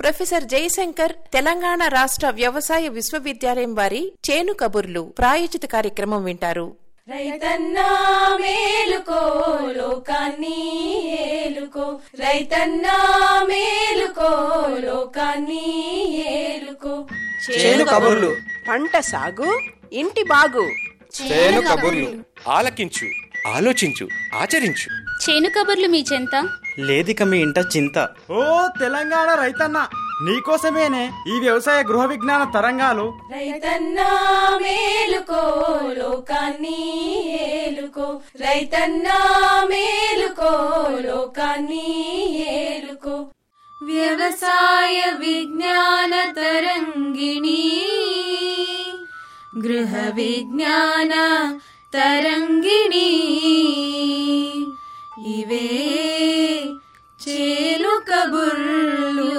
professor Jayashankar Telangana రాష్ట్ర వ్యవసాయ విశ్వవిద్యాలయం వారి చేను కబుర్లు ప్రాయోజిత కార్యక్రమం వింటారు రైతన్నా మేలుకో లోకాన్ని ఏలుకో రైతన్నా మేలుకో లోకాన్ని ఏలుకో చేను కబుర్లు పంట సాగు ఇంటి బాగు చేను కబుర్లు ఆలకించు ఆలోచించు ఆచరించు చేను కబుర్లు మీ చెంత లేదిక మీ ఇంట చింత ఓ తెలంగాణ రైతన్న నీకోసమేనే ఈ వ్యవసాయ గృహ విజ్ఞాన తరంగాలు రైతన్నా మేలుకో లోకాన్ని ఏలుకో రైతన్నా మేలుకో లోకాన్ని ఏలుకో వ్యవసాయ విజ్ఞాన తరంగిణి గృహ విజ్ఞాన తరంగిణి ఇవే చేలు కబుర్లు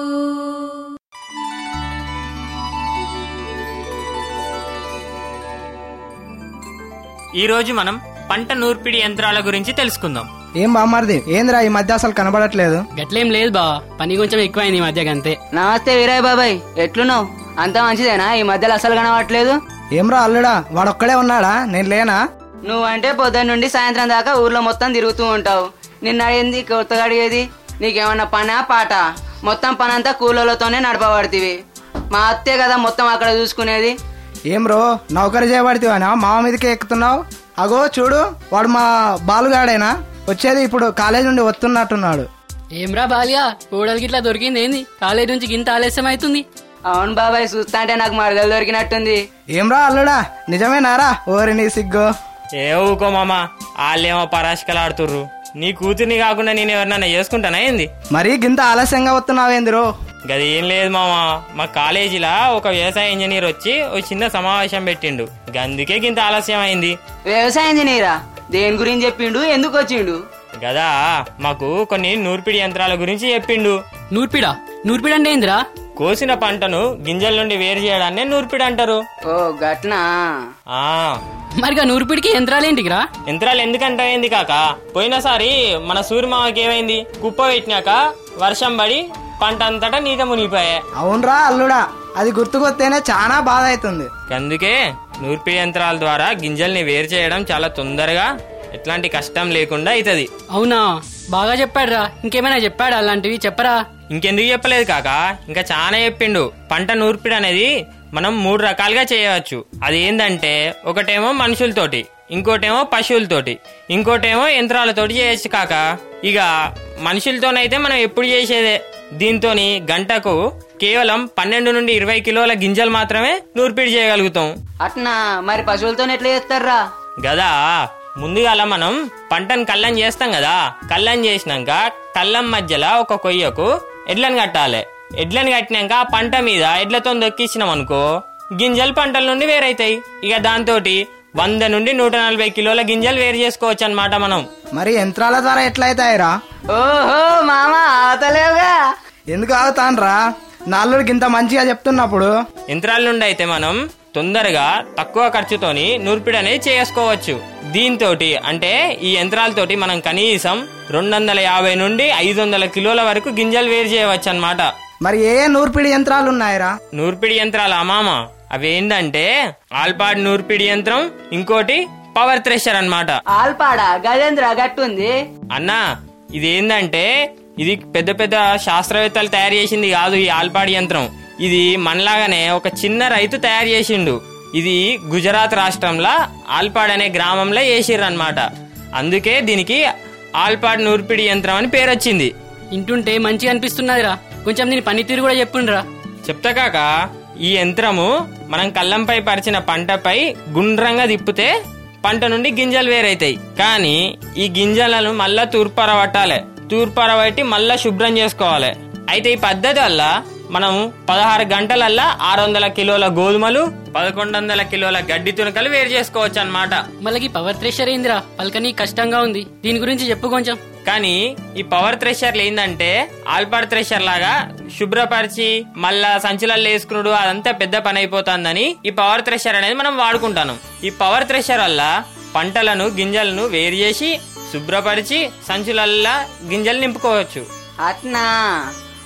ఈ రోజు మనం పంట నూర్పిడి యంత్రాల గురించి తెలుసుకుందాం ఏం బామ్మర్ది ఏందిరా ఈ మధ్య అసలు కనబడట్లేదు గట్లేం లేదు బా పని కొంచెం ఎక్కువైంది ఈ మధ్య గంతే నమస్తే వీరయ్య బాబాయ్ ఎట్లున్నావు అంతా మంచిదేనా ఈ మధ్యలో అసలు కనబడట్లేదు ఏమ్రా అల్లుడా వాడొక్కడే ఉన్నాడా నేను లేనా నువ్వంటే పొద్దున్న నుండి సాయంత్రం దాకా ఊర్లో మొత్తం తిరుగుతూ ఉంటావు నిన్న అడిగింది కొత్తగా అడిగేది నీకేమన్నా పనా పాట మొత్తం పనంతా కూలీలతోనే నడపబడుతుంది మా అత్తే కదా మొత్తం అక్కడ చూసుకునేది ఏం బ్రో నౌకరి చేయబడితేవానా మామ మీదకే ఎక్కుతున్నావు అగో చూడు వాడు మా బాలుగాడేనా వచ్చేది ఇప్పుడు కాలేజ్ నుండి వస్తున్నట్టున్నాడు ఏమ్రా బాలియా కోడలికి ఇట్లా దొరికింది ఏంది కాలేజ్ నుంచి గింత ఆలస్యం అవుతుంది అవును బాబాయ్ చూస్తా అంటే నాకు మరదలు దొరికినట్టుంది ఏమ్రా అల్లుడా నిజమేనారా ఓరి నీ సిగ్గు ఏ ఊకో మామ వాళ్ళేమో పరాశకలాడుతుర్రు నీ కూతుర్ని కాకుండా నేను ఎవరినైనా చేసుకుంటానా ఏంది మరీ గింత ఆలస్యంగా వస్తున్నావేందిరో గది ఏం లేదు మామ మా కాలేజీలా ఒక వ్యవసాయ ఇంజనీర్ వచ్చి ఒక చిన్న సమావేశం పెట్టిండు గందుకే గింత ఆలస్యం అయింది వ్యవసాయ ఇంజనీరా దేని గురించి చెప్పిండు ఎందుకు వచ్చిండు గదా మాకు కొన్ని నూర్పిడి యంత్రాల గురించి చెప్పిండు నూర్పిడా నూర్పిడి అంటే ఏందిరా కోసిన పంటను గింజల నుండి వేరు చేయడాన్నే నూర్పిడి అంటారు ఓ గట్నా ఆ మరిగా నూర్పిడికి యంత్రాలేంటికిరా యంత్రాలు ఎందుకంటే ఏంది కాక పోయినసారి మన సూర్యమామకి ఏమైంది కుప్ప పెట్టినాక వర్షం పడి పంట అంతటా నీట మునిగిపోయాయి అవునరా అల్లుడా అది గుర్తుకొస్తేనే చాలా బాధ అవుతుంది అందుకే నూర్పిడి యంత్రాల ద్వారా గింజల్ని వేరు చేయడం చాలా తొందరగా ఎట్లాంటి కష్టం లేకుండా అవుతుంది అవునా బాగా చెప్పాడురా ఇంకేమైనా చెప్పాడు అలాంటివి చెప్పరా ఇంకెందుకు చెప్పలేదు కాక ఇంకా చాలా చెప్పిండు పంట నూర్పిడి అనేది మనం మూడు రకాలుగా చేయవచ్చు అది ఏంటంటే ఒకటేమో మనుషులతోటి ఇంకోటేమో పశువులతోటి ఇంకోటేమో యంత్రాలతోటి చేయొచ్చు కాక ఇక మనుషులతోనైతే మనం ఎప్పుడు చేసేదే దీంతోని గంటకు కేవలం పన్నెండు నుండి ఇరవై కిలోల గింజలు మాత్రమే నూర్పిడి చేయగలుగుతాం అట్నా మరి పశువులతో ఎట్లా చేస్తారా గదా ముందుగాల మనం పంటను కళ్ళం చేస్తాం కదా కళ్ళం చేసినాక కళ్ళం మధ్యలో ఒక కొయ్యకు ఎడ్లను కట్టాలి ఎడ్లను కట్టినాక ఆ పంట మీద ఎడ్లతో దొక్కిచ్చినాం అనుకో గింజలు పంటల నుండి వేరైతాయి ఇక దాంతో వంద నుండి నూట నలభై కిలోల గింజలు వేరు చేసుకోవచ్చు అనమాట మనం మరి యంత్రాల ద్వారా ఎట్లయితాయిరా ఓహో మామ ఆతలేవుగా ఎందుకు ఆగుతాన్రా నాల్లుడికి ఇంత మంచిగా చెప్తున్నప్పుడు యంత్రాల నుండి అయితే మనం తొందరగా తక్కువ ఖర్చుతోని నూర్పిడి అనేది చేసుకోవచ్చు దీంతో అంటే ఈ యంత్రాలతోటి మనం కనీసం రెండు వందల యాభై నుండి ఐదు వందల కిలోల వరకు గింజలు వేరు చేయవచ్చు అనమాట మరి ఏ ఏ నూర్పిడి యంత్రాలు ఉన్నాయిరా నూర్పిడి యంత్రాలు అమామ అవి ఏంటంటే ఆల్పాడ్ నూర్పిడి యంత్రం ఇంకోటి పవర్ థ్రెషర్ అన్నమాట ఆల్పాడా గజేంద్ర గట్టుంది అన్నా ఇది ఏంటంటే ఇది పెద్ద పెద్ద శాస్త్రవేత్తలు తయారు చేసింది కాదు ఈ ఆల్పాడ్ యంత్రం ఇది మనలాగానే ఒక చిన్న రైతు తయారు చేసిండు ఇది గుజరాత్ రాష్ట్రంలో ఆల్పాడ్ అనే గ్రామంలో వేసిర్రు అనమాట అందుకే దీనికి ఆల్పాడ్ నూర్పిడి యంత్రం అని పేరు వచ్చింది ఇంటుంటే మంచిగా అనిపిస్తున్నదిరా కొంచెం దీని పనితీరు కూడా చెప్పుండ్రా చెప్తా కాక ఈ యంత్రము మనం కళ్ళంపై పరిచిన పంటపై గుండ్రంగా తిప్పితే పంట నుండి గింజలు వేరైతాయి కానీ ఈ గింజలను మళ్ళా తూర్పరబట్టాలి తూర్పరబట్టి మళ్ళా శుభ్రం చేసుకోవాలి అయితే ఈ పద్ధతి వల్ల మనం పదహారు గంటలల్లా ఆరు వందల కిలోల గోధుమలు పదకొండు వందల కిలోల గడ్డి తునకలు వేరు చేసుకోవచ్చు అన్నమాట మళ్ళీ పవర్ థ్రెషర్ ఏందిరా పలకని కష్టంగా ఉంది దీని గురించి చెప్పు కొంచెం కానీ ఈ పవర్ థ్రెషర్లు ఏంటంటే ఆల్పాడ్ థ్రెషర్ లాగా శుభ్రపరిచి మళ్ళా సంచులలో వేసుకున్నాడు అదంతా పెద్ద పని అయిపోతుందని ఈ పవర్ థ్రెషర్ అనేది మనం వాడుకుంటాను ఈ పవర్ థ్రెషర్ వల్ల పంటలను గింజలను వేరు చేసి శుభ్రపరిచి సంచులల్లా గింజలు నింపుకోవచ్చు అట్నా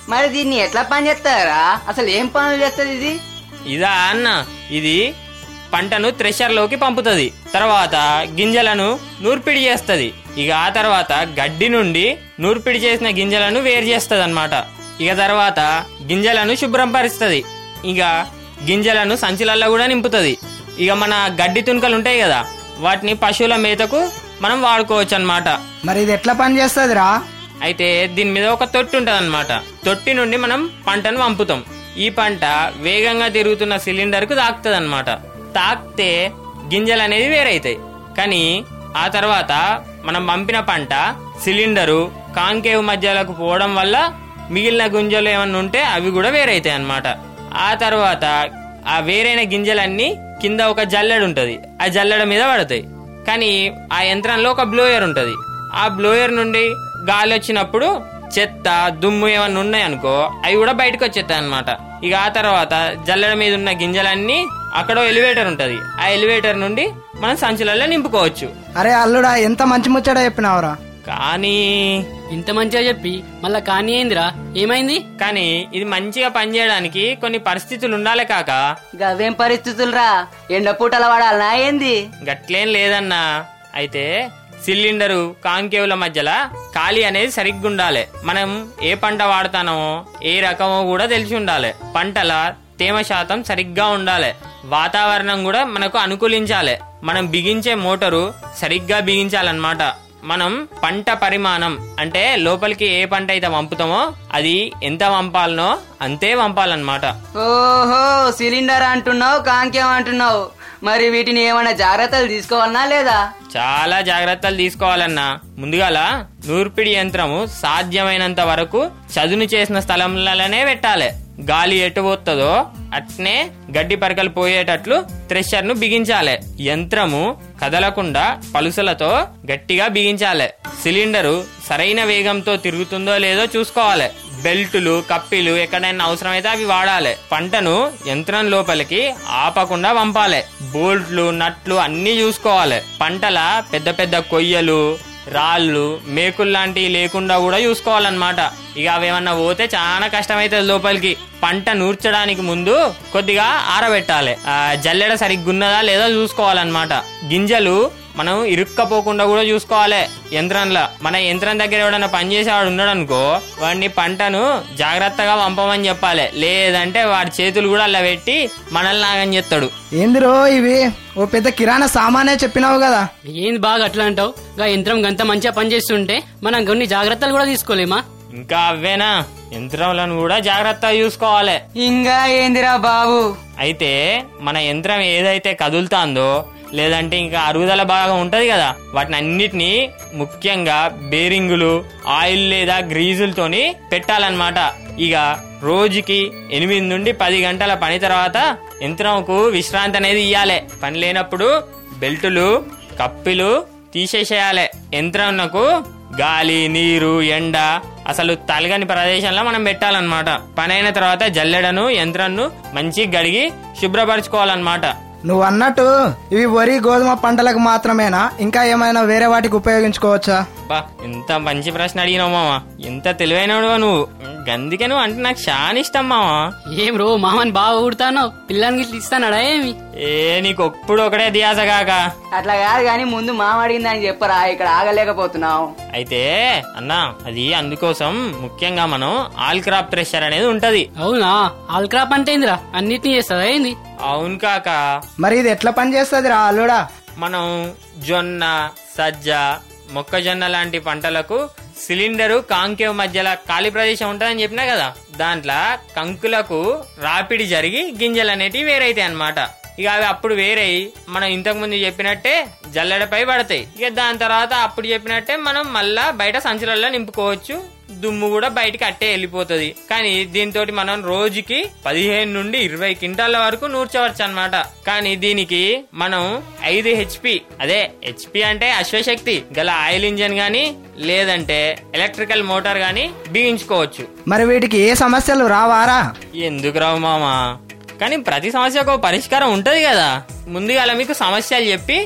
మరి దీన్ని ఎట్లా పని చేస్తారా అసలు ఏం పనులు చేస్తుంది ఇది ఇదా అన్న ఇది పంటను థ్రెషర్లోకి పంపుతుంది తర్వాత గింజలను నూర్పిడి చేస్తుంది ఇక ఆ తర్వాత గడ్డి నుండి నూర్పిడి చేసిన గింజలను వేరు చేస్తుంది అనమాట ఇక తర్వాత గింజలను శుభ్రం పరుస్తుంది ఇక గింజలను సంచులల్లో కూడా నింపుతుంది ఇక మన గడ్డి తుణుకలు ఉంటాయి కదా వాటిని పశువుల మేతకు మనం వాడుకోవచ్చు అన్నమాట మరి ఇది ఎట్లా పని చేస్తుందిరా అయితే దీని మీద ఒక తొట్టి ఉంటుంది అనమాట తొట్టి నుండి మనం పంటను పంపుతాం ఈ పంట వేగంగా తిరుగుతున్న సిలిండర్ కు తాకుతుంది అనమాట తాకితే గింజలు అనేది వేరైతాయి కానీ ఆ తర్వాత మనం పంపిన పంట సిలిండరు కాంకేవ్ మధ్యలోకి పోవడం వల్ల మిగిలిన గింజలు ఏమన్నా ఉంటే అవి కూడా వేరైతాయి అన్నమాట ఆ తర్వాత ఆ వేరైన గింజలన్నీ కింద ఒక జల్లెడ ఉంటది ఆ జల్లెడ మీద పడతాయి కానీ ఆ యంత్రంలో ఒక బ్లోయర్ ఉంటది ఆ బ్లోయర్ నుండి గాలి వచ్చినప్పుడు చెత్త దుమ్ము ఏమన్నా ఉన్నాయనుకో అవి కూడా బయటకు వచ్చేస్తాయి అనమాట ఇక ఆ తర్వాత జల్లెడ మీద ఉన్న గింజలన్నీ అక్కడ ఎలివేటర్ ఉంటది ఆ ఎలివేటర్ నుండి మనం సంచులలో నింపుకోవచ్చు అరే అల్లుడా ఎంత మంచి ముచ్చట చెప్పినావురా కానీ ఇంత మంచిగా చెప్పి మళ్ళా కానీ ఏందిరా ఏమైంది కానీ ఇది మంచిగా పనిచేయడానికి కొన్ని పరిస్థితులు ఉండాలి కాక గవేం పరిస్థితులురా ఎండపూటల వాడాలనా ఏంది గట్లేం లేదన్నా అయితే సిలిండరు కాంకేవుల మధ్యలో ఖాళీ అనేది సరిగ్గా ఉండాలి మనం ఏ పంట వాడుతానో ఏ రకమో కూడా తెలిసి ఉండాలి పంటల తేమ శాతం సరిగ్గా ఉండాలి వాతావరణం కూడా మనకు అనుకూలించాలి మనం బిగించే మోటారు సరిగ్గా బిగించాలన్నమాట మనం పంట పరిమాణం అంటే లోపలికి ఏ పంట అయితే పంపుతామో అది ఎంత పంపాలనో అంతే పంపాలన్నమాట ఓహో సిలిండర్ అంటున్నావు కాంకేం అంటున్నావు మరి వీటిని ఏమైనా జాగ్రత్తలు తీసుకోవాలనా లేదా చాలా జాగ్రత్తలు తీసుకోవాలన్నా ముందుగాల నూర్పిడి యంత్రము సాధ్యమైనంత వరకు చదును చేసిన స్థలంలోనే పెట్టాలి గాలి ఎటు పోతుందో అట్నే గడ్డి పరకలు పోయేటట్లు థ్రెషర్ ను బిగించాలి యంత్రము కదలకుండా పలుసలతో గట్టిగా బిగించాలి సిలిండరు సరైన వేగంతో తిరుగుతుందో లేదో చూసుకోవాలి బెల్టులు కప్పిలు ఎక్కడైనా అవసరమైతే అవి వాడాలి పంటను యంత్రం లోపలికి ఆపకుండా పంపాలి బోల్ట్లు నట్లు అన్ని చూసుకోవాలి పంటల పెద్ద పెద్ద కొయ్యలు రాళ్ళు మేకులు లాంటివి లేకుండా కూడా చూసుకోవాలన్నమాట ఇక అవేమన్నా పోతే చాలా కష్టమైతుంది లోపలికి పంట నూర్చడానికి ముందు కొద్దిగా ఆరబెట్టాలి ఆ జల్లెడ సరిగ్గా ఉన్నదా లేదా చూసుకోవాలన్నమాట గింజలు మనం ఇరుక్కపోకుండా కూడా చూసుకోవాలి యంత్రంలో మన యంత్రం దగ్గర ఎవడన్నా పని చేసేవాడు ఉన్నాడు అనుకో వాడిని పంటను జాగ్రత్తగా పంపమని చెప్పాలి లేదంటే వాడి చేతులు కూడా అలా పెట్టి మనల్ని నాగని చెప్తాడు ఏందిరో ఇవి ఓ పెద్ద కిరాణా సామానే చెప్పినావు కదా ఏంది బాగా అట్లా అంటావు గా యంత్రం గంత మంచిగా పనిచేస్తుంటే మనం కొన్ని జాగ్రత్తలు కూడా తీసుకోలేమా ఇంకా అవేనా యంత్రంలను కూడా జాగ్రత్తగా చూసుకోవాలి ఇంకా ఏందిరా బాబు అయితే మన యంత్రం ఏదైతే కదులుతాందో లేదంటే ఇంకా అరుగుదల బాగా ఉంటది కదా వాటిని అన్నిటినీ ముఖ్యంగా బేరింగులు ఆయిల్ లేదా గ్రీజులతోని పెట్టాలన్నమాట ఇక రోజుకి ఎనిమిది నుండి పది గంటల పని తర్వాత యంత్రంకు విశ్రాంతి అనేది ఇవ్వాలి పని లేనప్పుడు బెల్టులు కప్పిలు తీసేసేయాలి యంత్రంకు గాలి నీరు ఎండ అసలు తలగని ప్రదేశంలో మనం పెట్టాలన్నమాట పని అయిన తర్వాత జల్లెడను యంత్రాన్ని మంచి గడిగి శుభ్రపరచుకోవాలన్నమాట నువ్వు అన్నట్టు ఇవి వరి గోధుమ పంటలకు మాత్రమేనా ఇంకా ఏమైనా వేరే వాటికి ఉపయోగించుకోవచ్చా బా ఎంత మంచి ప్రశ్న అడిగినావు మామ ఎంత తెలివైనడు నువ్వు గందుకే నువ్వు అంటే నాకు చాలా ఇష్టం మామ ఏం రో మామని బాగా ఊడుతానో పిల్లానికి ఇట్లా ఇస్తానడా ఏమి ఏ నీకు ఒప్పుడు ఒకటే దియాస కాక అట్లా కాదు కానీ ముందు మామ అడిగిందని చెప్పరా ఇక్కడ ఆగలేకపోతున్నావు అయితే అన్నా అది అందుకోసం ముఖ్యంగా మనం ఆల్ క్రాప్ థ్రెషర్ అనేది ఉంటది అవునా ఆల్ క్రాప్ అంటే ఏందిరా అన్నిటినీ చేస్తుందా ఏంది అవును కాక మరి ఇది ఎట్లా పని చేస్తుంది రా అల్లుడా మనం జొన్న సజ్జ మొక్కజొన్న లాంటి పంటలకు సిలిండరు కాంకేవ్ మధ్యలో ఖాళీ ప్రదేశం ఉంటుందని చెప్పినా కదా దాంట్లో కంకులకు రాపిడి జరిగి గింజలు అనేటివి వేరైతాయి అన్నమాట ఇక అవి అప్పుడు వేరై మనం ఇంతకు ముందు చెప్పినట్టే జల్లెడపై పడతాయి ఇక దాని తర్వాత అప్పుడు చెప్పినట్టే మనం మళ్ళా బయట సంచులలో నింపుకోవచ్చు దుమ్ము కూడా బయటికి అట్టే వెళ్ళిపోతుంది కానీ దీంతో మనం రోజుకి పదిహేను నుండి ఇరవై క్వింటాల వరకు నూర్చవచ్చు అనమాట కానీ దీనికి మనం ఐదు హెచ్పి అదే హెచ్పి అంటే అశ్వశక్తి గల ఆయిల్ ఇంజన్ గాని లేదంటే ఎలక్ట్రికల్ మోటార్ గాని బిగించుకోవచ్చు మరి వీటికి ఏ సమస్యలు రావారా ఎందుకు రావు మామా కానీ ప్రతి సమస్యకు ఒక పరిష్కారం ఉంటది కదా ముందుగా మీకు సమస్యలు చెప్పి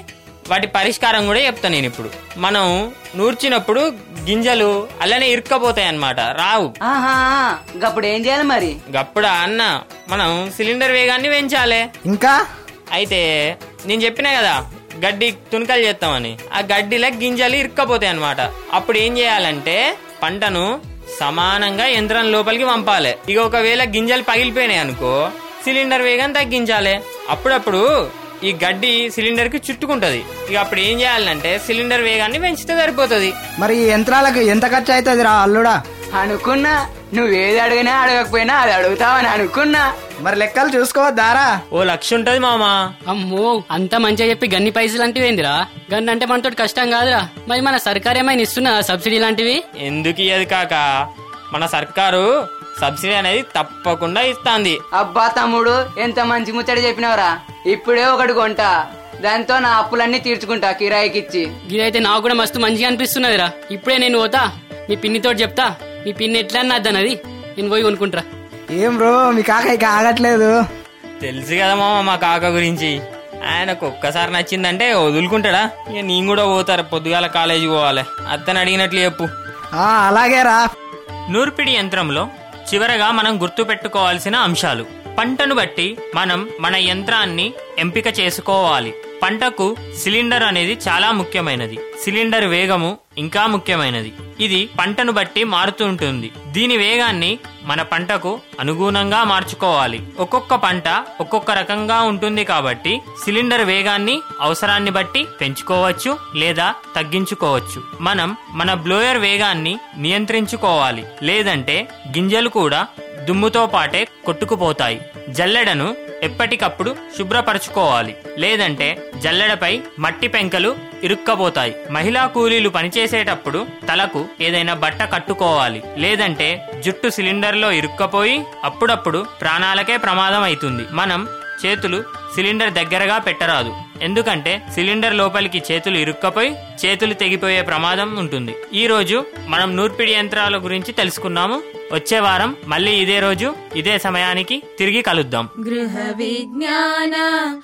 వాటి పరిష్కారం కూడా చెప్తా నేను ఇప్పుడు మనం నూర్చినప్పుడు గింజలు అలానే ఇరుక్కపోతాయి అన్నమాట రావు ఆహా గప్పుడు ఏం చేయాలి మరి గప్పుడు అన్న మనం సిలిండర్ వేగాన్ని పెంచాలి ఇంకా అయితే నేను చెప్పినా కదా గడ్డి తునకలు చేస్తామని ఆ గడ్డిలో గింజలు ఇరుక్కపోతాయి అన్నమాట అప్పుడు ఏం చేయాలంటే పంటను సమానంగా యంత్రం లోపలికి పంపాలి ఇక ఒకవేళ గింజలు పగిలిపోయినాయి అనుకో సిలిండర్ వేగం తగ్గించాలి అప్పుడప్పుడు ఈ గడ్డి సిలిండర్ కి చుట్టుకుంటది ఇక అప్పుడు ఏం చేయాలంటే సిలిండర్ వేగాన్ని పెంచితే సరిపోతుంది మరి ఈ యంత్రాలకు ఎంత ఖర్చు అవుతుంది రా అల్లుడా అనుకున్నా నువ్వేది అడిగినా అడగకపోయినా అది అడుగుతావని అనుకున్నా మరి లెక్కలు చూసుకోవద్దారా ఓ లక్ష ఉంటది మామా అమ్మో అంత మంచిగా చెప్పి గన్ని పైసలు లాంటివి ఏందిరా గన్ అంటే మనతో కష్టం కాదురా మరి మన సర్కార్ ఏమైనా ఇస్తున్నా సబ్సిడీ లాంటివి ఎందుకు ఇయ్యదు కాక మన సర్కారు సబ్సిడీ అనేది తప్పకుండా ఇస్తాంది అబ్బా తమ్ముడు ఎంత మంచి ముచ్చట చెప్పినవరా ఇప్పుడే ఒకటి కొంట దాంతో నా అప్పులన్నీ తీర్చుకుంటా కిరాయికిచ్చి ఇదైతే నాకు కూడా మస్తు మంచిగా అనిపిస్తున్నదిరా ఇప్పుడే నేను పోతా మీ పిన్నితో చెప్తా మీ పిన్ని ఎట్లా అన్నది నేను పోయి కొనుక్కుంటా ఏం బ్రో మీ కాక ఇక ఆగట్లేదు తెలుసు కదా మామ మా కాక గురించి ఆయనకు ఒక్కసారి నచ్చిందంటే వదులుకుంటాడా ఇక నేను కూడా పోతారు పొద్దుగాల కాలేజీ పోవాలి అత్తని అడిగినట్లు చెప్పు ఆ అలాగే రా నూర్పిడి యంత్రంలో చివరగా మనం గుర్తు పెట్టుకోవాల్సిన అంశాలు పంటను బట్టి మనం మన యంత్రాన్ని ఎంపిక చేసుకోవాలి పంటకు సిలిండర్ అనేది చాలా ముఖ్యమైనది సిలిండర్ వేగము ఇంకా ముఖ్యమైనది ఇది పంటను బట్టి మారుతూ ఉంటుంది దీని వేగాన్ని మన పంటకు అనుగుణంగా మార్చుకోవాలి ఒక్కొక్క పంట ఒక్కొక్క రకంగా ఉంటుంది కాబట్టి సిలిండర్ వేగాన్ని అవసరాన్ని బట్టి పెంచుకోవచ్చు లేదా తగ్గించుకోవచ్చు మనం మన బ్లోయర్ వేగాన్ని నియంత్రించుకోవాలి లేదంటే గింజలు కూడా దుమ్ముతో పాటే కొట్టుకుపోతాయి జల్లెడను ఎప్పటికప్పుడు శుభ్రపరచుకోవాలి లేదంటే జల్లెడపై మట్టి పెంకలు ఇరుక్కబోతాయి మహిళా కూలీలు పనిచేసేటప్పుడు తలకు ఏదైనా బట్ట కట్టుకోవాలి లేదంటే జుట్టు సిలిండర్లో ఇరుక్కపోయి అప్పుడప్పుడు ప్రాణాలకే ప్రమాదం అవుతుంది మనం చేతులు సిలిండర్ దగ్గరగా పెట్టరాదు ఎందుకంటే సిలిండర్ లోపలికి చేతులు ఇరుక్కపోయి చేతులు తెగిపోయే ప్రమాదం ఉంటుంది ఈ రోజు మనం నూర్పిడి యంత్రాల గురించి తెలుసుకున్నాము వచ్చే వారం మళ్ళీ ఇదే రోజు ఇదే సమయానికి తిరిగి కలుద్దాం గృహ విజ్ఞాన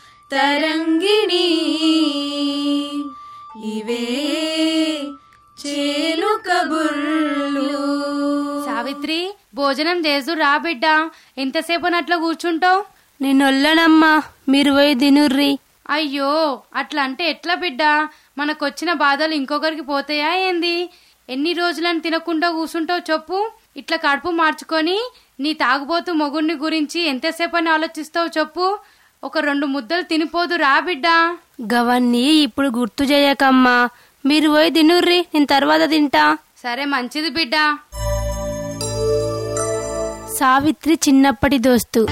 తరంగిణి ఇవే చేలు కబుర్లు సావిత్రి భోజనం చేసు రా బిడ్డ ఎంతసేపు అట్లా కూర్చుంటావు నేనొల్లనమ్మా మీరు పోయి తినుర్రి అయ్యో అట్లా అంటే ఎట్లా బిడ్డ మనకొచ్చిన బాధలు ఇంకొకరికి పోతాయా ఏంది ఎన్ని రోజులని తినకుండా కూర్చుంటావు చెప్పు ఇట్లా కడుపు మార్చుకొని నీ తాగుబోతు మొగుడిని గురించి ఎంతసేపు అని ఆలోచిస్తావు చెప్పు ఒక రెండు ముద్దలు తినిపోదు రా బిడ్డ గవన్నీ ఇప్పుడు గుర్తు చేయకమ్మా మీరు పోయి తినుర్రి నేను తర్వాత తింటా సరే మంచిది బిడ్డ సావిత్రి చిన్నప్పటి దోస్తు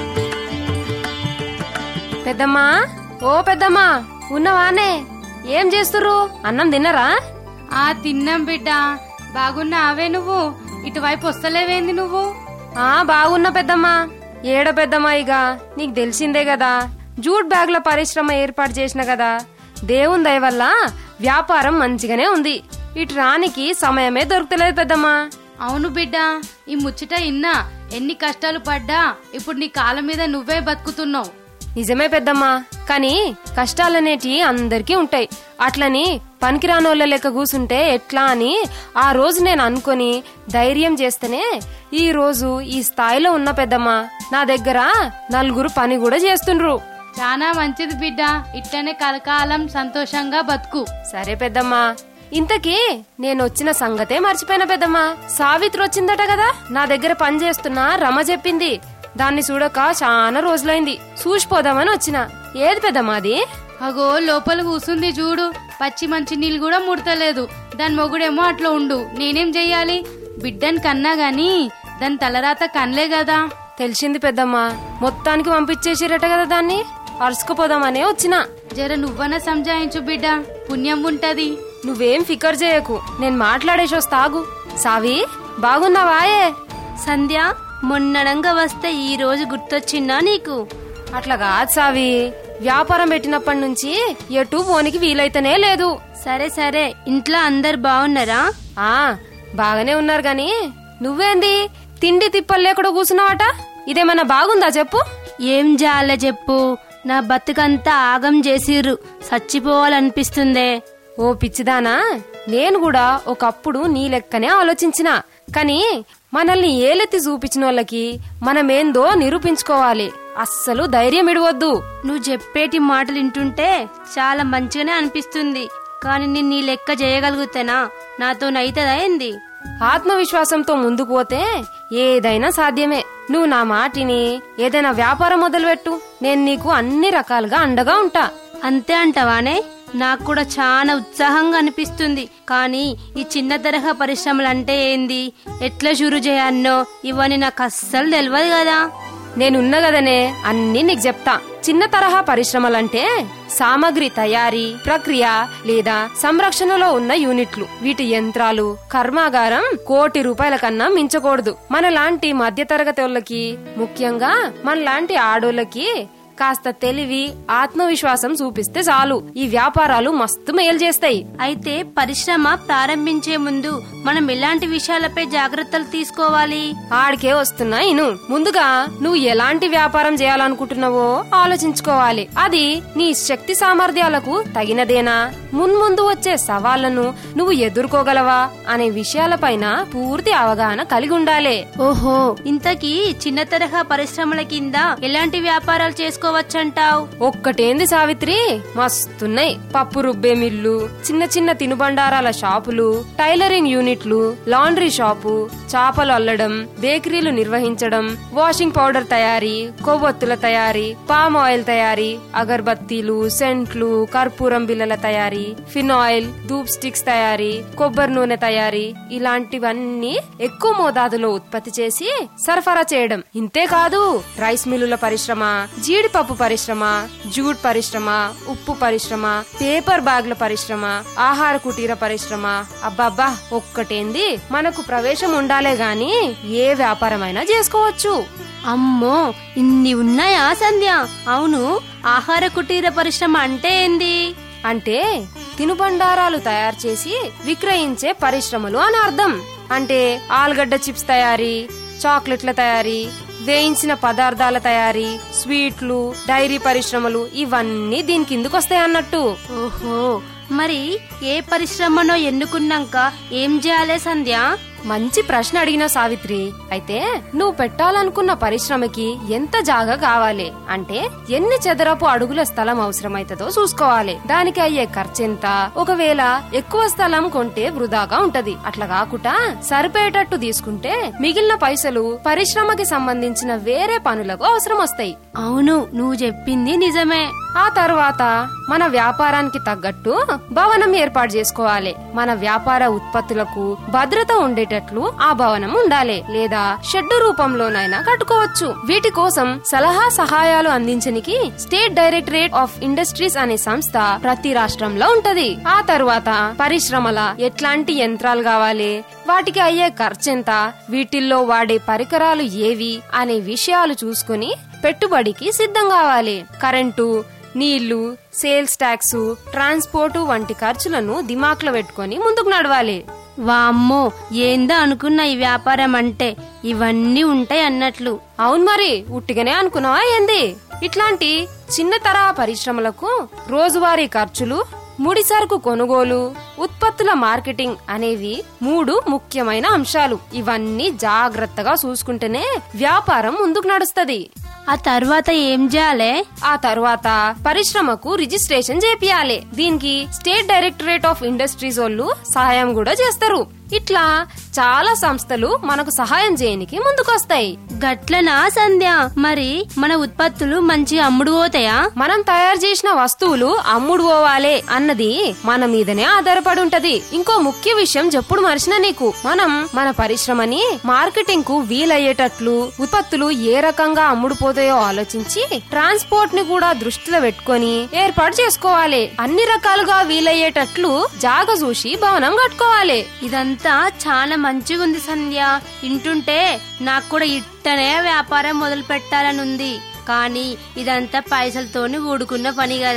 పెద్దమ్మా ఓ పెద్దమ్మా ఉన్నవానే ఏం చేస్తుర్రు అన్నం తిన్నరా ఆ తిన్నాం బిడ్డ బాగున్నా అవే నువ్వు ఇటువైపు వస్తలేవేంది నువ్వు ఆ బాగున్నా పెద్దమ్మా ఏడ పెద్దమ్మా ఇక నీకు తెలిసిందే కదా జూట్ బ్యాగ్ల పరిశ్రమ ఏర్పాటు చేసిన కదా దేవుని దయ వల్ల వ్యాపారం మంచిగానే ఉంది ఇటు రానికి సమయమే దొరుకుతలేదు పెద్దమ్మా అవును బిడ్డ ఈ ముచ్చట ఇన్నా ఎన్ని కష్టాలు పడ్డా ఇప్పుడు నీ కాళ్ళ మీద నువ్వే బతుకుతున్నావు నిజమే పెద్దమ్మా కానీ కష్టాలనేటి అందరికీ ఉంటాయి అట్లని పనికిరానోళ్ళ లెక్క కూసుంటే ఎట్లా అని ఆ రోజు నేను అనుకొని ధైర్యం చేస్తేనే ఈ రోజు ఈ స్థాయిలో ఉన్న పెద్దమ్మా నా దగ్గర నలుగురు పని కూడా చేస్తుండ్రు చాలా మంచిది బిడ్డ ఇట్లనే కలకాలం సంతోషంగా బతుకు సరే పెద్దమ్మా ఇంతకీ నేను వచ్చిన సంగతే మర్చిపోయిన పెద్దమ్మా సావిత్రి వచ్చిందట కదా నా దగ్గర పని చేస్తున్న రమ చెప్పింది దాన్ని చూడక చాలా రోజులైంది చూసిపోదామని వచ్చిన ఏది పెద్దమ్మా అది అగో లోపల కూసుంది చూడు పచ్చి మంచి నీళ్ళు కూడా ముడతలేదు దాని మొగుడేమో అట్లా ఉండు నేనేం చెయ్యాలి బిడ్డని కన్నా గాని దాని తలరాత కనలే కదా తెలిసింది పెద్దమ్మా మొత్తానికి పంపించేసిరట కదా దాన్ని అరుసుకుపోదామనే వచ్చిన జర నువ్వన సంజాయించు బిడ్డ పుణ్యం ఉంటది నువ్వేం ఫికర్ చేయకు నేను మాట్లాడేసి వస్తాగు సావి బాగున్నావాయే సంధ్య మొన్నడంగా వస్తే ఈ రోజు గుర్తొచ్చిందా నీకు అట్లా కాదు సావి వ్యాపారం పెట్టినప్పటి నుంచి ఎటు పోనికి వీలైతేనే లేదు సరే సరే ఇంట్లో అందరు బాగున్నారా ఆ బాగానే ఉన్నారు గాని నువ్వేంది తిండి తిప్పలు లేకుండా కూర్చున్నావట ఇదేమన్నా బాగుందా చెప్పు ఏం జాలే చెప్పు నా బతుకంతా ఆగం చేసిర్రు చచ్చిపోవాలనిపిస్తుందే ఓ పిచ్చిదానా నేను కూడా ఒకప్పుడు నీ లెక్కనే ఆలోచించిన కానీ మనల్ని ఏలెత్తి చూపించిన వాళ్ళకి మనమేందో నిరూపించుకోవాలి అస్సలు ధైర్యం ఇడవద్దు నువ్వు చెప్పేటి మాటలు వింటుంటే చాలా మంచిగానే అనిపిస్తుంది కానీ నేను నీ లెక్క చేయగలుగుతానా నాతో నైతదా ఏంది ఆత్మవిశ్వాసంతో ముందుకు పోతే ఏదైనా సాధ్యమే నువ్వు నా మాటిని ఏదైనా వ్యాపారం మొదలుపెట్టు నేను నీకు అన్ని రకాలుగా అండగా ఉంటా అంతే అంటావానే నాకు కూడా చాలా ఉత్సాహంగా అనిపిస్తుంది కానీ ఈ చిన్న తరహా పరిశ్రమలు అంటే ఏంది ఎట్లా షురు చేయన్నో ఇవన్నీ నాకు అస్సలు తెలియదు కదా నేనున్న గదనే అన్ని నీకు చెప్తా చిన్న తరహా పరిశ్రమలంటే సామగ్రి తయారీ ప్రక్రియ లేదా సంరక్షణలో ఉన్న యూనిట్లు వీటి యంత్రాలు కర్మాగారం కోటి రూపాయల కన్నా మించకూడదు మనలాంటి మధ్యతరగతి వాళ్ళకి ముఖ్యంగా మనలాంటి ఆడోళ్ళకి కాస్త తెలివి ఆత్మవిశ్వాసం చూపిస్తే చాలు ఈ వ్యాపారాలు మస్తు మేలు చేస్తాయి అయితే పరిశ్రమ ప్రారంభించే ముందు మనం ఎలాంటి విషయాలపై జాగ్రత్తలు తీసుకోవాలి ఆడికే వస్తున్నా ఇను ముందుగా నువ్వు ఎలాంటి వ్యాపారం చేయాలనుకుంటున్నావో ఆలోచించుకోవాలి అది నీ శక్తి సామర్థ్యాలకు తగినదేనా మున్ముందు వచ్చే సవాళ్లను నువ్వు ఎదుర్కోగలవా అనే విషయాలపైన పూర్తి అవగాహన కలిగి ఉండాలి ఓహో ఇంతకీ చిన్న తరహా పరిశ్రమల కింద ఎలాంటి వ్యాపారాలు చేసుకోవచ్చంటావు ఒక్కటేంది సావిత్రి మస్తున్నాయి పప్పు రుబ్బే మిల్లు చిన్న చిన్న తినుబండారాల షాపులు టైలరింగ్ యూనిట్లు లాండ్రీ షాపు చాపలు అల్లడం బేకరీలు నిర్వహించడం వాషింగ్ పౌడర్ తయారీ కొవ్వొత్తుల తయారీ పామ్ ఆయిల్ తయారీ అగర్బత్తీలు సెంట్లు కర్పూరం బిల్లల తయారీ ఫినాయిల్ ధూప్ స్టిక్స్ తయారీ కొబ్బరి నూనె తయారీ ఇలాంటివన్నీ ఎక్కువ మోతాదులో ఉత్పత్తి చేసి సరఫరా చేయడం ఇంతేకాదు రైస్ మిల్లుల పరిశ్రమ జీడిపప్పు పరిశ్రమ జూట్ పరిశ్రమ ఉప్పు పరిశ్రమ పేపర్ బ్యాగ్ల పరిశ్రమ ఆహార కుటీర పరిశ్రమ అబ్బబ్బా ఒక్కటేంది మనకు ప్రవేశం ఉండాలే గాని ఏ వ్యాపారమైనా చేసుకోవచ్చు అమ్మో ఇన్ని ఉన్నాయా సంధ్య అవును ఆహార కుటీర పరిశ్రమ అంటే ఏంది అంటే తినుబండారాలు తయారు చేసి విక్రయించే పరిశ్రమలు అని అర్థం అంటే ఆలుగడ్డ చిప్స్ తయారీ చాక్లెట్ల తయారీ వేయించిన పదార్థాల తయారీ స్వీట్లు డైరీ పరిశ్రమలు ఇవన్నీ దీని కిందకు వస్తాయి అన్నట్టు ఓహో మరి ఏ పరిశ్రమనో ఎన్నుకున్నాక ఏం చేయాలి సంధ్య మంచి ప్రశ్న అడిగిన సావిత్రి అయితే నువ్వు పెట్టాలనుకున్న పరిశ్రమకి ఎంత జాగా కావాలి అంటే ఎన్ని చదరపు అడుగుల స్థలం అవసరమైతుందో చూసుకోవాలి దానికి అయ్యే ఖర్చెంత ఒకవేళ ఎక్కువ స్థలం కొంటే వృధాగా ఉంటది అట్లా కాకుండా సరిపోయేటట్టు తీసుకుంటే మిగిలిన పైసలు పరిశ్రమకి సంబంధించిన వేరే పనులకు అవసరం వస్తాయి అవును నువ్వు చెప్పింది నిజమే ఆ తర్వాత మన వ్యాపారానికి తగ్గట్టు భవనం ఏర్పాటు చేసుకోవాలి మన వ్యాపార ఉత్పత్తులకు భద్రత ఉండేటట్లు ఆ భవనం ఉండాలి లేదా షెడ్డు రూపంలోనైనా కట్టుకోవచ్చు వీటి కోసం సలహా సహాయాలు అందించనికి స్టేట్ డైరెక్టరేట్ ఆఫ్ ఇండస్ట్రీస్ అనే సంస్థ ప్రతి రాష్ట్రంలో ఉంటది ఆ తర్వాత పరిశ్రమల ఎట్లాంటి యంత్రాలు కావాలి వాటికి అయ్యే ఖర్చెంత వీటిల్లో వాడే పరికరాలు ఏవి అనే విషయాలు చూసుకుని పెట్టుబడికి సిద్ధం కావాలి కరెంటు నీళ్లు సేల్స్ ట్యాక్స్ ట్రాన్స్పోర్టు వంటి ఖర్చులను దిమాక్లో పెట్టుకొని ముందుకు నడవాలి వామ్మో ఏందో అనుకున్న ఈ వ్యాపారం అంటే ఇవన్నీ ఉంటాయి అన్నట్లు అవును మరి ఉట్టిగానే అనుకున్నావా ఏంది ఇట్లాంటి చిన్న తరహా పరిశ్రమలకు రోజువారీ ఖర్చులు ముడి సరుకు కొనుగోలు ఉత్పత్తుల మార్కెటింగ్ అనేవి మూడు ముఖ్యమైన అంశాలు ఇవన్నీ జాగ్రత్తగా చూసుకుంటేనే వ్యాపారం ముందుకు నడుస్తది ఆ తర్వాత ఏం చేయాలి ఆ తర్వాత పరిశ్రమకు రిజిస్ట్రేషన్ చేపియాలి దీనికి స్టేట్ డైరెక్టరేట్ ఆఫ్ ఇండస్ట్రీస్ వాళ్ళు సహాయం కూడా చేస్తారు ఇట్లా చాలా సంస్థలు మనకు సహాయం చేయనికి ముందుకొస్తాయి గట్లనా సంధ్య మరి మన ఉత్పత్తులు మంచి అమ్ముడు పోతాయా మనం తయారు చేసిన వస్తువులు అమ్ముడు పోవాలే అన్నది మన మీదనే ఆధారపడి ఉంటది ఇంకో ముఖ్య విషయం చెప్పుడు మరిచిన నీకు మనం మన పరిశ్రమని మార్కెటింగ్ కు వీలయ్యేటట్లు ఉత్పత్తులు ఏ రకంగా అమ్ముడు పోతాయో ఆలోచించి ట్రాన్స్పోర్ట్ ని కూడా దృష్టిలో పెట్టుకొని ఏర్పాటు చేసుకోవాలి అన్ని రకాలుగా వీలయ్యేటట్లు జాగ చూసి భవనం కట్టుకోవాలి ఇదంతా చాలా మంచిగుంది సంధ్య వింటుంటే నాకు కూడా ఇట్టనే వ్యాపారం మొదలు పెట్టాలని ఉంది కానీ ఇదంతా పైసలతోని కూడుకున్న పని కదా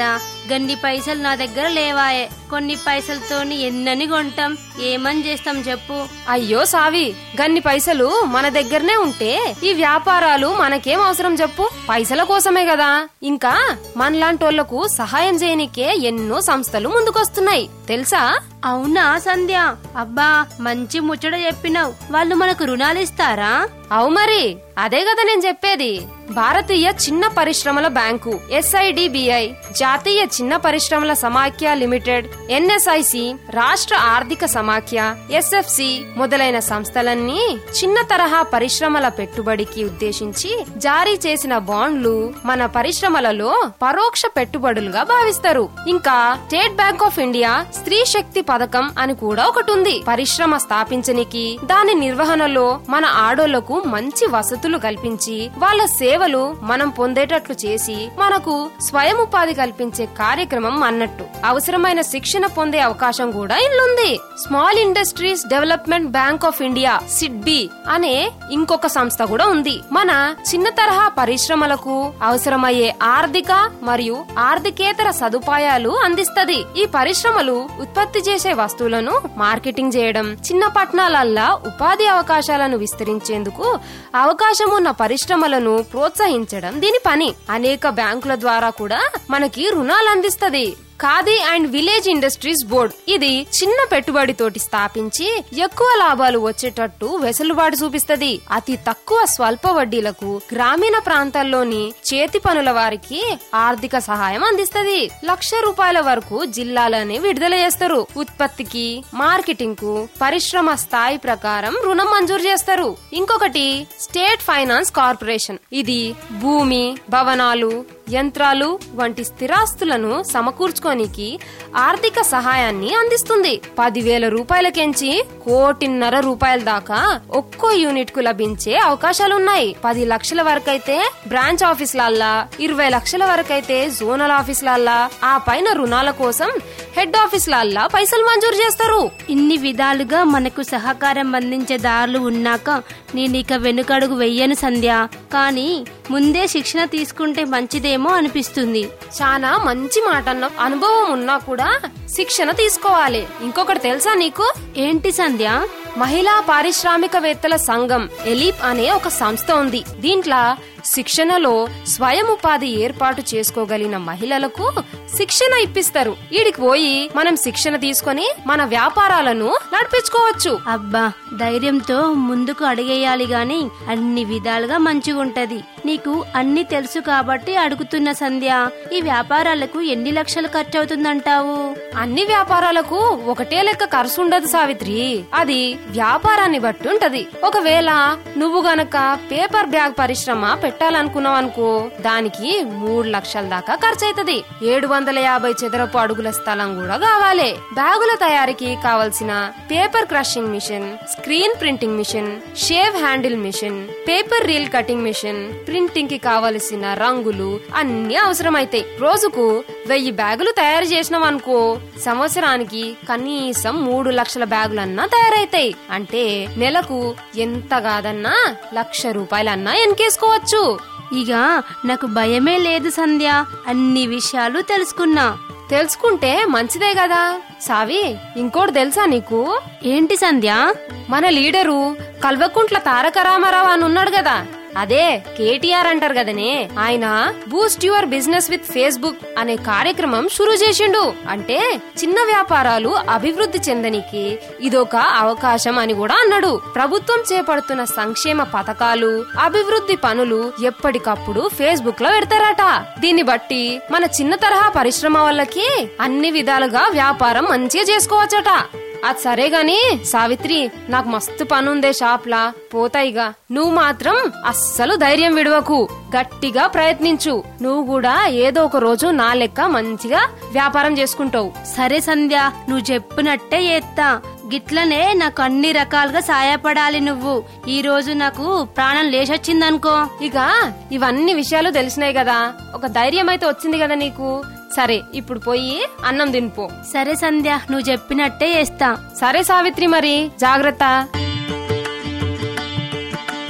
గన్ని పైసలు నా దగ్గర లేవాయే కొన్ని పైసలతోని ఎన్నని కొంటాం ఏమని చేస్తాం చెప్పు అయ్యో సావి గన్ని పైసలు మన దగ్గరనే ఉంటే ఈ వ్యాపారాలు మనకేం అవసరం చెప్పు పైసల కోసమే కదా ఇంకా మనలాంటోళ్లకు సహాయం చేయనికే ఎన్నో సంస్థలు ముందుకొస్తున్నాయి తెలుసా అవునా సంధ్య అబ్బా మంచి ముచ్చట చెప్పినావు వాళ్ళు మనకు రుణాలు ఇస్తారా అవు మరి అదే కదా నేను చెప్పేది భారతీయ చిన్న పరిశ్రమల బ్యాంకు ఎస్ఐడిబిఐ జాతీయ చిన్న పరిశ్రమల సమాఖ్య లిమిటెడ్ ఎన్ఎస్ఐసి రాష్ట్ర ఆర్థిక సమాఖ్య ఎస్ఎఫ్సి మొదలైన సంస్థలన్నీ చిన్న తరహా పరిశ్రమల పెట్టుబడికి ఉద్దేశించి జారీ చేసిన బాండ్లు మన పరిశ్రమలలో పరోక్ష పెట్టుబడులుగా భావిస్తారు ఇంకా స్టేట్ బ్యాంక్ ఆఫ్ ఇండియా స్త్రీ శక్తి పథకం అని కూడా ఒకటి ఉంది పరిశ్రమ స్థాపించనికి దాని నిర్వహణలో మన ఆడోళ్లకు మంచి వసతులు కల్పించి వాళ్ళ సేవలు మనం పొందేటట్లు చేసి మనకు స్వయం ఉపాధి కల్పించే కార్యక్రమం అన్నట్టు అవసరమైన శిక్షణ పొందే అవకాశం కూడా ఇల్లుంది small industries development bank of India SIDBI అనే ఇంకొక సంస్థ కూడా ఉంది మన చిన్న తరహా పరిశ్రమలకు అవసరమయ్యే ఆర్థిక మరియు ఆర్థికేతర సదుపాయాలు అందిస్తది ఈ పరిశ్రమలు ఉత్పత్తి చేసే వస్తువులను మార్కెటింగ్ చేయడం చిన్న పట్టణాలల్లా ఉపాధి అవకాశాలను విస్తరించేందుకు అవకాశం ఉన్న పరిశ్రమలను ప్రోత్సహించడం దీని పని అనేక బ్యాంకుల ద్వారా కూడా మనకి రుణాలు అందిస్తది Khadi and village industries board ఇది చిన్న పెట్టుబడితోటి స్థాపించి ఎక్కువ లాభాలు వచ్చేటట్టు వెసులుబాటు చూపిస్తది అతి తక్కువ స్వల్ప వడ్డీలకు గ్రామీణ ప్రాంతాల్లోని చేతి పనుల వారికి ఆర్థిక సహాయం అందిస్తది లక్ష రూపాయల వరకు జిల్లాలోనే విడుదల చేస్తారు ఉత్పత్తికి మార్కెటింగ్ కు పరిశ్రమ స్థాయి ప్రకారం రుణం మంజూరు చేస్తారు ఇంకొకటి స్టేట్ ఫైనాన్స్ కార్పొరేషన్ ఇది భూమి భవనాలు యంత్రాలు వంటి స్థిరాస్తులను సమకూర్చుకోనికి ఆర్థిక సహాయాన్ని అందిస్తుంది పదివేల రూపాయలకెంచి కోటిన్నర రూపాయల దాకా ఒక్కో యూనిట్ కు లభించే అవకాశాలున్నాయి పది లక్షల వరకైతే బ్రాంచ్ ఆఫీసులల్లా ఇరవై లక్షల వరకైతే జోనల్ ఆఫీసులల్లా ఆ పైన రుణాల కోసం హెడ్ ఆఫీసులల్లా పైసలు మంజూరు చేస్తారు ఇన్ని విధాలుగా మనకు సహకారం అందించే దారులు ఉన్నాక నేనిక వెనుకడుగు వెయ్యను సంధ్య కానీ ముందే శిక్షణ తీసుకుంటే మంచిదేమో అనిపిస్తుంది చాలా మంచి మాట అన్న అనుభవం ఉన్నా కూడా శిక్షణ తీసుకోవాలి ఇంకొకటి తెలుసా నీకు ఏంటి సంధ్య మహిళా పారిశ్రామికవేత్తల సంఘం ఎలీప్ అనే ఒక సంస్థ ఉంది దీంట్లో శిక్షణలో స్వయం ఉపాధి ఏర్పాటు చేసుకోగలిగిన మహిళలకు శిక్షణ ఇప్పిస్తారు ఈడికి పోయి మనం శిక్షణ తీసుకొని మన వ్యాపారాలను నడిపించుకోవచ్చు అబ్బా ధైర్యంతో ముందుకు అడిగేయాలి గాని అన్ని విధాలుగా మంచిగుంటది నీకు అన్ని తెలుసు కాబట్టి అడుగుతున్న సంధ్య ఈ వ్యాపారాలకు ఎన్ని లక్షలు ఖర్చు అవుతుందంటావు అన్ని వ్యాపారాలకు ఒకటే లెక్క ఖర్చు ఉండదు సావిత్రి అది వ్యాపారాన్ని బట్టి ఉంటది ఒకవేళ నువ్వు గనక పేపర్ బ్యాగ్ పరిశ్రమ పెట్టాలనుకున్నావు అనుకో దానికి మూడు లక్షల దాకా ఖర్చు అవుతుంది ఏడు వందల యాభై చదరపు అడుగుల స్థలం కూడా కావాలి బ్యాగుల తయారీకి కావలసిన paper crushing machine screen printing machine shave handle machine paper reel cutting machine printing కి కావలసిన రంగులు అన్ని అవసరమైతాయి రోజుకు వెయ్యి బ్యాగులు తయారు చేసినాం అనుకో సంవత్సరానికి కనీసం మూడు లక్షల బ్యాగులన్నా తయారైతాయి అంటే నెలకు ఎంత కాదన్నా లక్ష రూపాయలన్నా ఎన్కేసుకోవచ్చు ఇక నాకు భయమే లేదు సంధ్య అన్ని విషయాలు తెలుసుకున్నా తెలుసుకుంటే మంచిదే కదా సావి ఇంకోటి తెలుసా నీకు ఏంటి సంధ్య మన లీడరు కల్వకుంట్ల తారక రామారావు అని ఉన్నాడు కదా అదే కేటీఆర్ అంటారు కదనే ఆయన boost your business with Facebook అనే కార్యక్రమం షురూ చేసిండు అంటే చిన్న వ్యాపారాలు అభివృద్ధి చెందనికి ఇదొక అవకాశం అని కూడా అన్నాడు ప్రభుత్వం చేపడుతున్న సంక్షేమ పథకాలు అభివృద్ధి పనులు ఎప్పటికప్పుడు ఫేస్బుక్ లో పెడతారట దీన్ని బట్టి మన చిన్న తరహా పరిశ్రమ వాళ్ళకి అన్ని విధాలుగా వ్యాపారం మంచిగా చేసుకోవచ్చట అది సరే గాని సావిత్రి నాకు మస్తు పనుందే షాప్లా పోతాయిగా నువ్వు మాత్రం అస్సలు ధైర్యం విడవకు గట్టిగా ప్రయత్నించు నువ్వు కూడా ఏదో ఒక రోజు నా లెక్క మంచిగా వ్యాపారం చేసుకుంటావు సరే సంధ్య నువ్వు చెప్పినట్టే చేస్తా గిట్లనే నాకు అన్ని రకాలుగా సాయపడాలి నువ్వు ఈ రోజు నాకు ప్రాణం లేచొచ్చిందనుకో ఇక ఇవన్నీ విషయాలు తెలిసినాయి కదా ఒక ధైర్యం అయితే వచ్చింది కదా నీకు సరే ఇప్పుడు పోయి అన్నం తినిపో సరే సంధ్య నువ్వు చెప్పినట్టే చేస్తా సరే సావిత్రి మరి జాగ్రత్త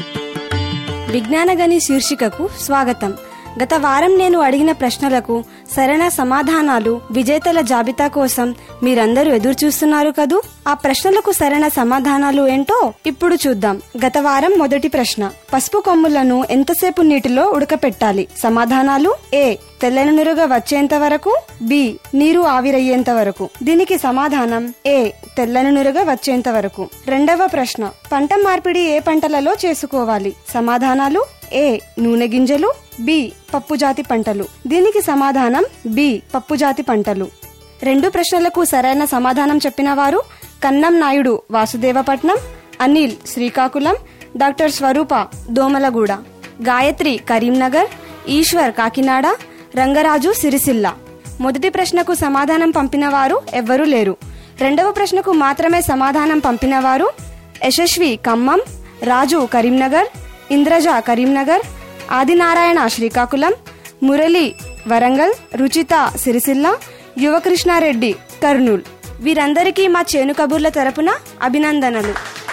విజ్ఞానగని శీర్షికకు స్వాగతం గత వారం నేను అడిగిన ప్రశ్నలకు సరైన సమాధానాలు విజేతల జాబితా కోసం మీరందరూ ఎదురు చూస్తున్నారు కదూ ఆ ప్రశ్నలకు సరైన సమాధానాలు ఏంటో ఇప్పుడు చూద్దాం గత వారం మొదటి ప్రశ్న పసుపు కొమ్ములను ఎంతసేపు నీటిలో ఉడకపెట్టాలి సమాధానాలు ఏ తెల్లని నురుగ వచ్చేంత వరకు బి నీరు ఆవిరయ్యేంత వరకు దీనికి సమాధానం ఏ తెల్లని నురుగ వచ్చేంత వరకు రెండవ ప్రశ్న పంట మార్పిడి ఏ పంటలలో చేసుకోవాలి సమాధానాలు ఏ నూనె గింజలు బి పప్పు జాతి పంటలు దీనికి సమాధానం బి పప్పు జాతి పంటలు రెండు ప్రశ్నలకు సరైన సమాధానం చెప్పిన వారు కన్నం నాయుడు వాసుదేవపట్నం అనిల్ శ్రీకాకుళం డాక్టర్ స్వరూప దోమలగూడ గాయత్రి కరీంనగర్ ఈశ్వర్ కాకినాడ రంగరాజు సిరిసిల్ల మొదటి ప్రశ్నకు సమాధానం పంపిన వారు ఎవ్వరూ లేరు రెండవ ప్రశ్నకు మాత్రమే సమాధానం పంపిన వారు యశస్వి ఖమ్మం రాజు కరీంనగర్ ఇంద్రజ కరీంనగర్ ఆదినారాయణ శ్రీకాకుళం మురళి వరంగల్ రుచిత సిరిసిల్ల యువకృష్ణారెడ్డి కర్నూల్ వీరందరికీ మా చేను కబుర్ల తరపున అభినందనలు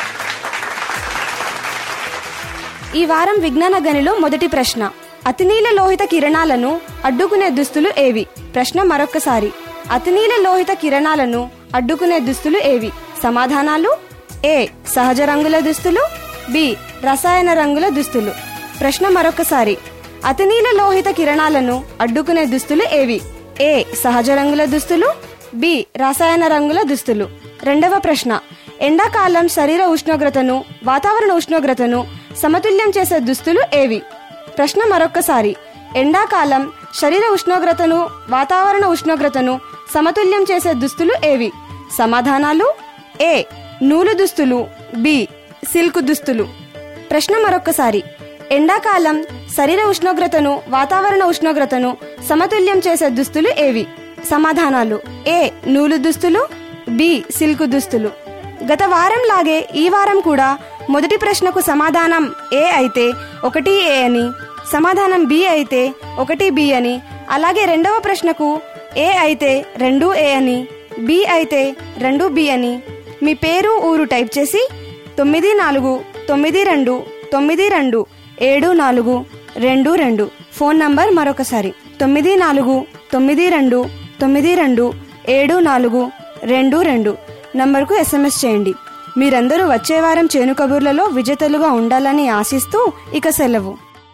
ఈ వారం విజ్ఞాన గనిలో మొదటి ప్రశ్న అతినీల లోహిత కిరణాలను అడ్డుకునే దుస్తులు ఏవి ప్రశ్న మరొక్కసారి అతినీల లోహిత కిరణాలను అడ్డుకునే దుస్తులు ఏవి సమాధానాలు ఏ సహజ రంగుల దుస్తులు బి రసాయన రంగుల దుస్తులు ప్రశ్న మరొకసారి అతినీల లోహిత కిరణాలను అడ్డుకునే దుస్తులు ఏవి ఏ సహజ రంగుల దుస్తులు బి రసాయన రంగుల దుస్తులు రెండవ ప్రశ్న ఎండాకాలం శరీర ఉష్ణోగ్రతను వాతావరణ ఉష్ణోగ్రతను సమతుల్యం చేసే దుస్తులు ఏవి ప్రశ్న మరొక్కసారి ఎండాకాలం శరీర ఉష్ణోగ్రతను వాతావరణ ఉష్ణోగ్రతను సమతుల్యం చేసే దుస్తులు ఏవి సమాధానాలు ఏ నూలు దుస్తులు బి సిల్క్ దుస్తులు ప్రశ్న మరొక్కసారి ఎండాకాలం శరీర ఉష్ణోగ్రతను వాతావరణ ఉష్ణోగ్రతను సమతుల్యం చేసే దుస్తులు ఏవి సమాధానాలు ఏ నూలు దుస్తులు బి సిల్క్ దుస్తులు గత వారం లాగే ఈ వారం కూడా మొదటి ప్రశ్నకు సమాధానం ఏ అయితే ఒకటి ఏ అని సమాధానం బి అయితే ఒకటి బి అని అలాగే రెండవ ప్రశ్నకు ఏ అయితే రెండు ఏ అని బి అయితే రెండు బి అని మీ పేరు ఊరు టైప్ చేసి తొమ్మిది నాలుగు తొమ్మిది రెండు తొమ్మిది రెండు ఏడు నాలుగు రెండు రెండు ఫోన్ నంబర్ మరొకసారి తొమ్మిది నాలుగు తొమ్మిది రెండు తొమ్మిది రెండు ఏడు నాలుగు రెండు రెండు నంబర్కు ఎస్ఎంఎస్ చేయండి మీరందరూ వచ్చే వారం చేను కబుర్లలో విజేతలుగా ఉండాలని ఆశిస్తూ ఇక సెలవు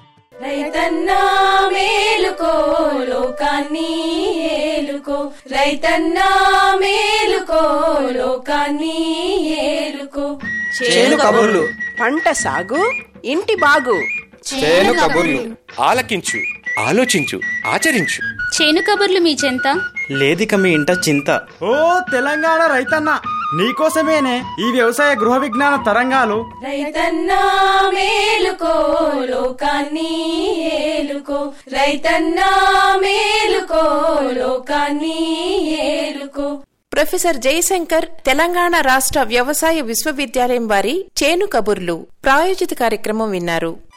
రైతన్నా మేలుకో లోకాన్ని ఏలుకో రైతన్నా మేలుకో లోకాన్ని ఏలుకో చేను కబుర్లు పంట సాగు ఇంటి బాగు చేను కబుర్లు ఆలకించు ఆలోచించు ఆచరించు చేను కబుర్లు మీ చెంత లేదిక మీ ఇంట చింత ఓ తెలంగాణ రైతన్న నీకోసమేనే ఈ వ్యవసాయ గృహ విజ్ఞాన తరంగాలు రైతన్నా మేలుకో లోకాన్ని ఏలుకో రైతన్నా మేలుకో లోకాన్ని ఏలుకో ప్రొఫెసర్ జయశంకర్ తెలంగాణ రాష్ట్ర వ్యవసాయ విశ్వవిద్యాలయం వారి చేను కబుర్లు ప్రాయోజిత కార్యక్రమం విన్నారు